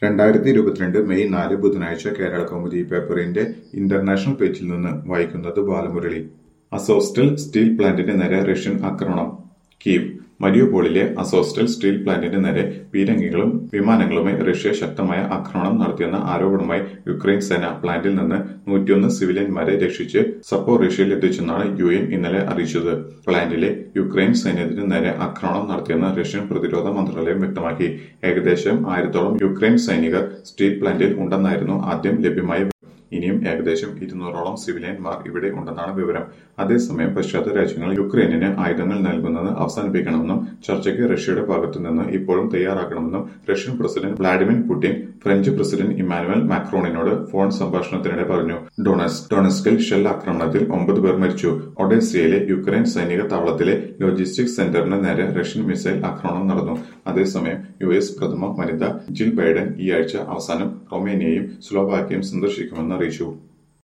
രണ്ടായിരത്തി ഇരുപത്തിരണ്ട് മെയ് നാല് ബുധനാഴ്ച കേരള കൗമുദി പേപ്പറിന്റെ ഇന്റർനാഷണൽ പേജിൽ നിന്ന് വായിക്കുന്നത് ബാലമുരളി അസോസ്റ്റൽ സ്റ്റീൽ പ്ലാന്റിന് നേരെ റഷ്യൻ ആക്രമണം കീവ് മരിയോപോളിലെ അസോസ്റ്റൽ സ്റ്റീൽ പ്ലാന്റിന് നേരെ പീരങ്കികളും വിമാനങ്ങളുമായി റഷ്യ ശക്തമായ ആക്രമണം നടത്തിയെന്ന ആരോപണവുമായി യുക്രൈൻ സേന പ്ലാന്റിൽ നിന്ന് നൂറ്റിയൊന്ന് സിവിലിയന്മാരെ രക്ഷിച്ച് സപ്പോറേഷ്യയിൽ എത്തിച്ചെന്നാണ് യു എൻ ഇന്നലെ അറിയിച്ചത് പ്ലാന്റിലെ യുക്രൈൻ സൈന്യത്തിന് നേരെ ആക്രമണം നടത്തിയെന്ന് റഷ്യൻ പ്രതിരോധ മന്ത്രാലയം വ്യക്തമാക്കി ഏകദേശം ആയിരത്തോളം യുക്രൈൻ സൈനികർ സ്റ്റീൽ പ്ലാന്റിൽ ഉണ്ടെന്നായിരുന്നു ആദ്യം ലഭ്യമായ ഇനിയും ഏകദേശം ഇരുന്നൂറോളം സിവിലിയന്മാർ ഇവിടെ ഉണ്ടെന്നാണ് വിവരം അതേസമയം പശ്ചാത്തല രാജ്യങ്ങൾ യുക്രൈനിന് ആയുധങ്ങൾ നൽകുന്നത് അവസാനിപ്പിക്കണമെന്നും ചർച്ചയ്ക്ക് റഷ്യയുടെ ഭാഗത്തുനിന്ന് ഇപ്പോഴും തയ്യാറാക്കണമെന്നും Russian president Vladimir Putin French president Emmanuel മാക്രോണിനോട് ഫോൺ സംഭാഷണത്തിനിടെ പറഞ്ഞു ഡൊണസ് ഡൊണസ്കിൽ ഷെൽ ആക്രമണത്തിൽ ഒമ്പത് പേർ മരിച്ചു ഒഡേസയിലെ യുക്രൈൻ സൈനിക താവളത്തിലെ ലോജിസ്റ്റിക്സ് സെന്ററിന് നേരെ റഷ്യൻ മിസൈൽ ആക്രമണം നടന്നു അതേസമയം യു എസ് പ്രഥമ വനിത ജിൽ ബൈഡൻ ഈ ആഴ്ച അവസാനം റൊമേനിയയും സ്ലോവാക്യയും സന്ദർശിക്കുമെന്ന് അറിയിച്ചു